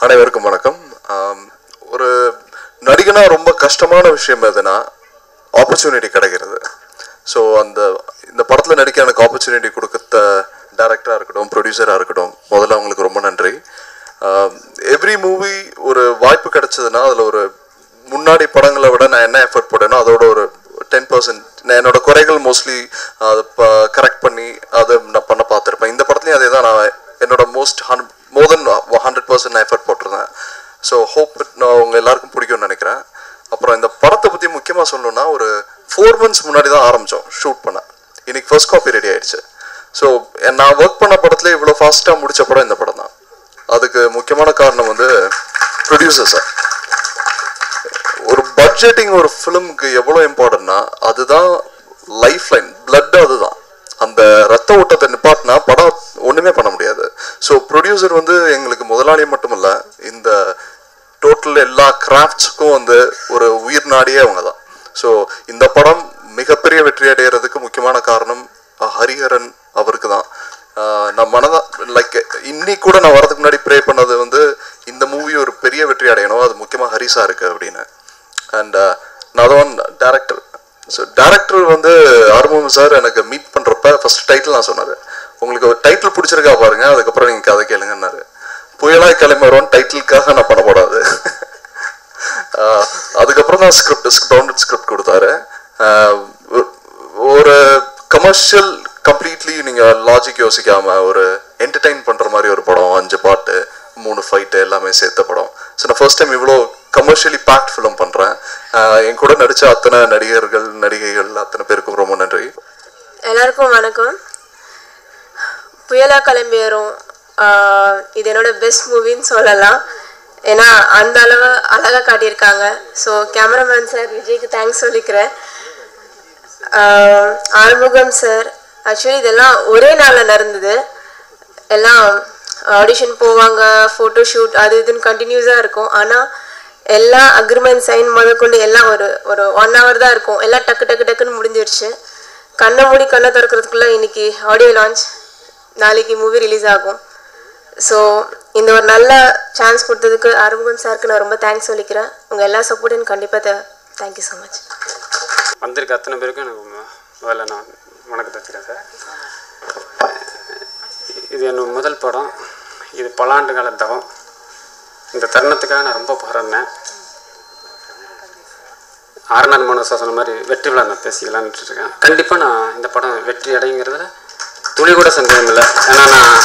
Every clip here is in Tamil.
அனைவருக்கும் வணக்கம் ஆம், ஒரு நடிகனா ரொம்ப கஷ்டமான விஷயம் எதுனா ஆப்பர்ச்சுனிட்டி கிடைக்கிறது ஸோ அந்த இந்த படத்தில் நடிக்க எனக்கு ஆப்பர்ச்சுனிட்டி கொடுத்த டேரக்டராக இருக்கட்டும் ப்ரொடியூசராக இருக்கட்டும் முதல்ல அவங்களுக்கு ரொம்ப நன்றி எவ்ரி மூவி ஒரு வாய்ப்பு கிடைச்சதுன்னா அதில் ஒரு முன்னாடி படங்களை விட நான் என்ன எஃபர்ட் போட்டேனோ அதோட ஒரு டென் பர்சன்ட் நான் என்னோட குறைகள் மோஸ்ட்லி அதை கரெக்ட் பண்ணி அதை நான் பண்ண பார்த்துருப்பேன் இந்த படத்துலையும் அதே தான் நான் என்னோட most hand more than hundred percent நான் எஃபர்ட் போட்டிருந்தேன் ஸோ ஹோப் நான் உங்கள் எல்லாருக்கும் பிடிக்கும்னு நினைக்கிறேன் அப்புறம் இந்த படத்தை பற்றி முக்கியமாக சொல்லணும்னா ஒரு ஃபோர் மந்த்ஸ் முன்னாடி தான் ஆரம்பித்தோம் ஷூட் பண்ண இன்னைக்கு ஃபர்ஸ்ட் காப்பி ரெடி ஆயிடுச்சு ஸோ நான் ஒர்க் பண்ண படத்துல இவ்வளோ ஃபாஸ்ட்டாக முடிச்ச படம் இந்த படம் தான் அதுக்கு முக்கியமான காரணம் வந்து ப்ரொடியூசர் சார் ஒரு பட்ஜெட்டிங் ஒரு ஃபிலிமுக்கு எவ்வளோ இம்பார்ட்டன்ட்னா அதுதான் லைஃப் லைன் பிளட் அதுதான் அந்த ரத்த ஓட்டத்தை நிப்பாட்டினா படம் ஒன்றுமே பண்ண முடியாது ஸோ ப்ரொடியூசர் வந்து எங்களுக்கு முதலாளி மட்டுமல்ல இந்த டோட்டல் எல்லா கிராஃப்ட்ஸுக்கும் வந்து ஒரு உயிர் நாடியே அவங்க தான் ஸோ இந்த படம் மிகப்பெரிய வெற்றி அடைகிறதுக்கு முக்கியமான காரணம் அஹ், ஹரிஹரன் அவருக்கு தான் ஆஹ் நான் மனதா லைக் இன்னைக்கு கூட நான் வரதுக்கு முன்னாடி ப்ரே பண்ணது வந்து இந்த மூவி ஒரு பெரிய வெற்றி அடையணும் அது முக்கியமாக ஹரிசா இருக்கு அப்படின்னு அண்ட் நான் தான் டேரக்டர் ஸோ டேரக்டர் வந்து ஆர்மம் சார் எனக்கு மீட் பண்ணுறப்ப ஃபர்ஸ்ட் டைட்டில் நான் சொன்னார் உங்களுக்கு ஒரு டைட்டில் பிடிச்சிருக்கா பாருங்க அதுக்கப்புறம் நீங்கள் கதை கேளுங்கன்னாரு புயலாய் கிளம்பி வரோம் டைட்டிலுக்காக நான் பண்ணக்கூடாது ஆஹ் அதுக்கப்புறம் தான் ஸ்கிரிப்ட் டவுன்லோட் ஸ்கிரிப்ட் கொடுத்தாரு ஆஹ் ஒ- ஒரு கமர்ஷியல் கம்ப்ளீட்லி நீங்க லாஜிக் யோசிக்காம ஒரு என்டர்டைன் பண்ற மாதிரி ஒரு படம் அஞ்சு பாட்டு மூணு ஃபைட்டு எல்லாமே சேர்த்த படம் ஸோ நான் ஃபர்ஸ்ட் டைம் இவ்வளோ கமர்ஷியலி பேக்ட் ஃபிலிம் பண்றேன் ஆஹ் என் கூட நடிச்ச அத்தனை நடிகர்கள் நடிகைகள் அத்தனை பேருக்கும் ரொம்ப நன்றி எல்லாருக்கும் வணக்கம் புயலா கிளம்பி வரும் ஆஹ் இது என்னோட பெஸ்ட் மூவின்னு சொல்லலாம் ஏன்னா அந்த அளவு அழகாக காட்டியிருக்காங்க ஸோ கேமராமேன் சார் விஜய்க்கு தேங்க்ஸ் சொல்லிக்கிறேன் ஆஹ் ஆறுமுகம் சார் ஆக்சுவலி இதெல்லாம் ஒரே நாளில் நடந்தது எல்லாம் ஆடிஷன் போவாங்க ஃபோட்டோ ஷூட் அது இதுன்னு கண்டினியூஸாக இருக்கும் ஆனால் எல்லா அக்ரிமெண்ட் சைன் முதற்கொண்டு எல்லாம் ஒரு ஒரு ஒன் ஹவர் தான் இருக்கும் எல்லாம் டக்கு டக்கு டக்குன்னு முடிஞ்சிருச்சு கண்ணை மூடி கண்ணை திறக்கிறதுக்குள்ளே இன்னைக்கு ஆடியோ லான்ச் நாளைக்கு மூவி ரிலீஸ் ஆகும் ஸோ இந்த ஒரு நல்ல சான்ஸ் கொடுத்ததுக்கு அருமுகன் சாருக்கு நான் ரொம்ப தேங்க்ஸ் சொல்லிக்கிறேன் உங்கள் எல்லா சப்போர்ட்டும் கண்டிப்பாக தேவை தேங்க்யூ ஸோ மச் வந்திருக்க அத்தனை பேருக்கும் எனக்கு மு- முதல்ல நான் வணக்கத்தை வச்சுக்கிறேன் சார் இது என்னோட முதல் படம் இது பல ஆண்டு கால தவம் இந்த தருணத்துக்காக நான் ரொம்ப பாராட்டினேன் ஆறுநாள் மனசா சொன்ன மாதிரி வெற்றி விழா நான் பேசிக்கலான்ட்டு இருக்கேன் கண்டிப்பாக நான் இந்த படம் வெற்றி அடைங்கிறதுல துளி கூட சந்தேகம் இல்லை ஏன்னா நான்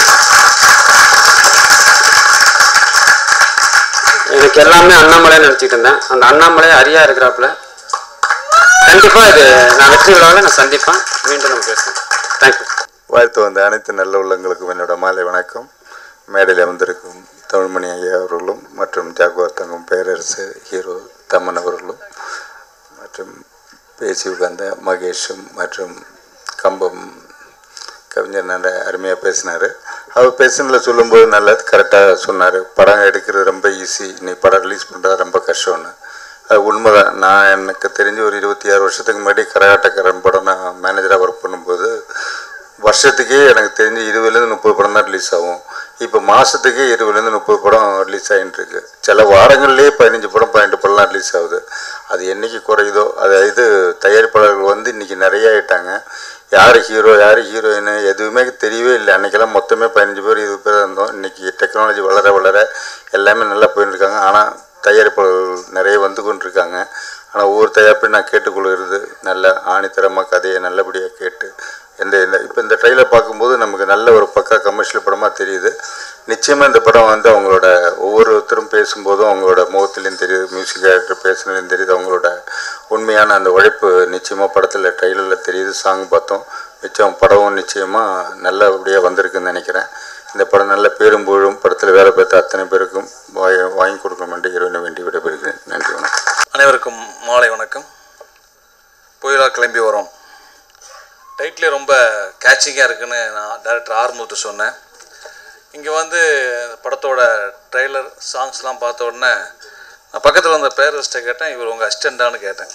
எனக்கு எல்லாமே அண்ணாமலைன்னு நினச்சிட்டு இருந்தேன் அந்த அண்ணாமலை அரியா இருக்கிறாப்புல கண்டிப்பாக இது நான் வெற்றி விழாவில் நான் சந்திப்பேன் மீண்டும் நம்ம பேசுவோம் தேங்க்யூ வாழ்த்து வந்த அனைத்து நல்ல உள்ளங்களுக்கும் என்னோட மாலை வணக்கம் மேடையில் வந்திருக்கும் தமிழ்மணி ஐயா அவர்களும் மற்றும் ஜாகுவார் தங்கம் பேரரசு ஹீரோ தமன் அவர்களும் மற்றும் பேசி உட்கார்ந்த மகேஷும் மற்றும் கம்பம் கவிஞர் நல்ல அருமையாக பேசினார் அவர் பேசுனதில் சொல்லும்போது நல்லா கரெக்டாக சொன்னார் படம் எடுக்கிறது ரொம்ப ஈஸி நீ படம் ரிலீஸ் பண்ணுறது ரொம்ப கஷ்டம்னு அது உண்மைதான் நான் எனக்கு தெரிஞ்சு ஒரு இருபத்தி ஆறு வருஷத்துக்கு முன்னாடி கரகாட்டக்காரன் படம் நான் மேனேஜராக ஒர்க் பண்ணும்போது வருஷத்துக்கே எனக்கு தெரிஞ்சு இருபதுலேருந்து முப்பது படம் தான் ரிலீஸ் ஆகும் இப்போ மாதத்துக்கே இருபதுலேருந்து முப்பது படம் ரிலீஸ் ஆகிட்டு இருக்கு சில வாரங்கள்லேயே பதினஞ்சு படம் பன்னெண்டு படம்லாம் ரிலீஸ் ஆகுது அது என்னைக்கு குறையுதோ அது இது தயாரிப்பாளர்கள் வந்து இன்றைக்கி நிறைய ஆயிட்டாங்க யார் ஹீரோ யார் ஹீரோயின் எதுவுமே தெரியவே இல்லை அன்றைக்கெல்லாம் மொத்தமே பதினஞ்சு பேர் இருபது பேர் இருந்தோம் இன்றைக்கி டெக்னாலஜி வளர வளர எல்லாமே நல்லா போயின்னு இருக்காங்க ஆனால் தயாரிப்பாளர்கள் நிறைய வந்து கொண்டிருக்காங்க ஆனால் ஒவ்வொரு தயாரிப்பையும் நான் கேட்டுக்கொள்கிறது நல்ல ஆணித்தரமாக கதையை நல்லபடியாக கேட்டு எந்த இந்த இப்போ இந்த ட்ரெயிலர் பார்க்கும்போது நமக்கு நல்ல ஒரு பக்கா கமர்ஷியல் படமாக தெரியுது நிச்சயமாக இந்த படம் வந்து அவங்களோட ஒவ்வொருத்தரும் பேசும்போதும் அவங்களோட முகத்துலேயும் தெரியுது மியூசிக் டைரக்டர் பேசுனதுலையும் தெரியுது அவங்களோட உண்மையான அந்த உழைப்பு நிச்சயமாக படத்தில் ட்ரெய்லரில் தெரியுது சாங் பார்த்தோம் மிச்சம் படமும் நிச்சயமாக நல்லபடியாக வந்திருக்குன்னு நினைக்கிறேன் இந்த படம் நல்ல பேரும் புகழும் படத்தில் வேலை பார்த்த அத்தனை பேருக்கும் வாய் வாங்கி கொடுக்கணும் என்று இறைவனை வேண்டி விடைபெறுகிறேன் நன்றி வணக்கம் அனைவருக்கும் மாலை வணக்கம் புயலா கிளம்பி வரோம் டைட்டிலே ரொம்ப கேட்சிங்காக இருக்குன்னு நான் டைரக்டர் ஆர்முத்து சொன்னேன் இங்கே வந்து படத்தோட ட்ரெய்லர் சாங்ஸ்லாம் பார்த்த உடனே நான் பக்கத்தில் வந்த பேரரசிட்ட கேட்டேன் இவர் உங்கள் அசிஸ்டண்டான்னு கேட்டேன்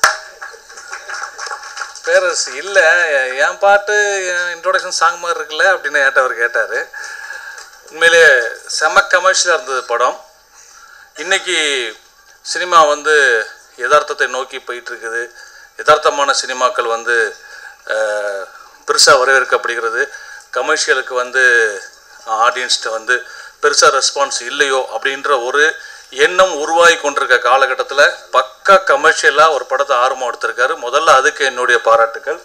பேரரசு இல்லை என் பாட்டு என் இன்ட்ரோடக்ஷன் சாங் மாதிரி இருக்குல்ல அப்படின்னு ஏன்ட்ட அவர் கேட்டார் உண்மையிலே செம கமர்ஷியலாக இருந்தது படம் இன்னைக்கு சினிமா வந்து யதார்த்தத்தை நோக்கி போயிட்டு இருக்குது யதார்த்தமான சினிமாக்கள் வந்து பெருசாக வரவேற்கப்படுகிறது கமர்ஷியலுக்கு வந்து ஆடியன்ஸ்கிட்ட வந்து பெருசாக ரெஸ்பான்ஸ் இல்லையோ அப்படின்ற ஒரு எண்ணம் உருவாகி கொண்டிருக்க காலகட்டத்தில் பக்கா கமர்ஷியலாக ஒரு படத்தை ஆர்வம் எடுத்திருக்காரு முதல்ல அதுக்கு என்னுடைய பாராட்டுக்கள்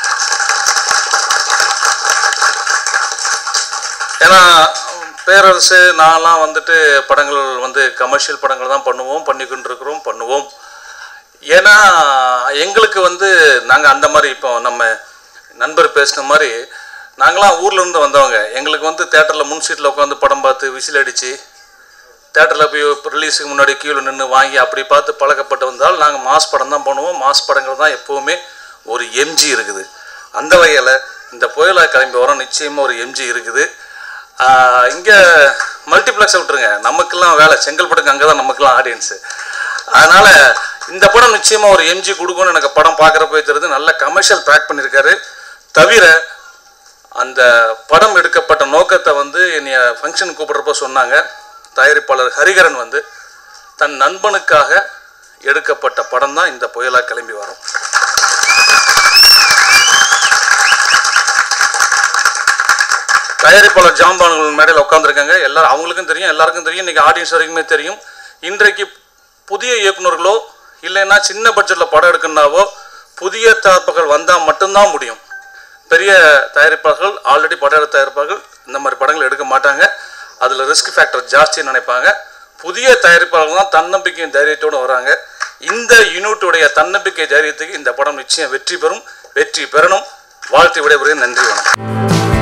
ஏன்னா பேரரசு நான்லாம் வந்துட்டு படங்கள் வந்து கமர்ஷியல் படங்கள் தான் பண்ணுவோம் பண்ணிக்கிட்டு இருக்கிறோம் பண்ணுவோம் ஏன்னா எங்களுக்கு வந்து நாங்கள் அந்த மாதிரி இப்போ நம்ம நண்பர் பேசின மாதிரி நாங்களாம் ஊர்ல இருந்து வந்தவங்க எங்களுக்கு வந்து தேட்டரில் முன் சீட்டில் உட்காந்து படம் பார்த்து விசில் அடித்து தேட்டரில் போய் ரிலீஸுக்கு முன்னாடி கீழே நின்று வாங்கி அப்படி பார்த்து பழக்கப்பட்டு வந்தால் நாங்கள் மாஸ் படம் தான் பண்ணுவோம் மாஸ் படங்கள் தான் எப்போவுமே ஒரு எம்ஜி இருக்குது அந்த வகையில் இந்த புயலா கிளம்பி வரோம் நிச்சயமாக ஒரு எம்ஜி இருக்குது இங்கே மல்டிப்ளெக்ஸை விட்டுருங்க நமக்கெல்லாம் வேலை செங்கல்பட்டுக்கு அங்கே தான் நமக்கெல்லாம் ஆடியன்ஸு அதனால் இந்த படம் நிச்சயமாக ஒரு எம்ஜி கொடுக்கும்னு எனக்கு படம் பார்க்குறப்ப தெரியுது நல்ல கமர்ஷியல் பேக் பண்ணியிருக்காரு தவிர அந்த படம் எடுக்கப்பட்ட நோக்கத்தை வந்து என்னைய ஃபங்க்ஷன் கூப்பிட்றப்ப சொன்னாங்க தயாரிப்பாளர் ஹரிகரன் வந்து தன் நண்பனுக்காக எடுக்கப்பட்ட படம் தான் இந்த புயலா கிளம்பி வரும் தயாரிப்பாளர் ஜாம்பான்கள் மேடையில் உட்காந்துருக்காங்க எல்லாரும் அவங்களுக்கும் தெரியும் எல்லாருக்கும் தெரியும் இன்னைக்கு ஆடியன்ஸ் வரைக்குமே தெரியும் இன்றைக்கு புதிய இயக்குனர்களோ இல்லைன்னா சின்ன பட்ஜெட்டில் படம் எடுக்கணுன்னாவோ புதிய தயாரிப்புகள் வந்தால் மட்டும்தான் முடியும் பெரிய தயாரிப்பாளர்கள் ஆல்ரெடி படம் எடுத்த தயாரிப்பாளர்கள் இந்த மாதிரி படங்கள் எடுக்க மாட்டாங்க அதில் ரிஸ்க் ஃபேக்டர் ஜாஸ்தின்னு நினைப்பாங்க புதிய தயாரிப்பாளர்கள் தான் தன்னம்பிக்கையும் தைரியத்தோடு வராங்க இந்த யூனிட்டுடைய தன்னம்பிக்கை தைரியத்துக்கு இந்த படம் நிச்சயம் வெற்றி பெறும் வெற்றி பெறணும் வாழ்த்து விடைபெறுகிறேன் நன்றி வணக்கம்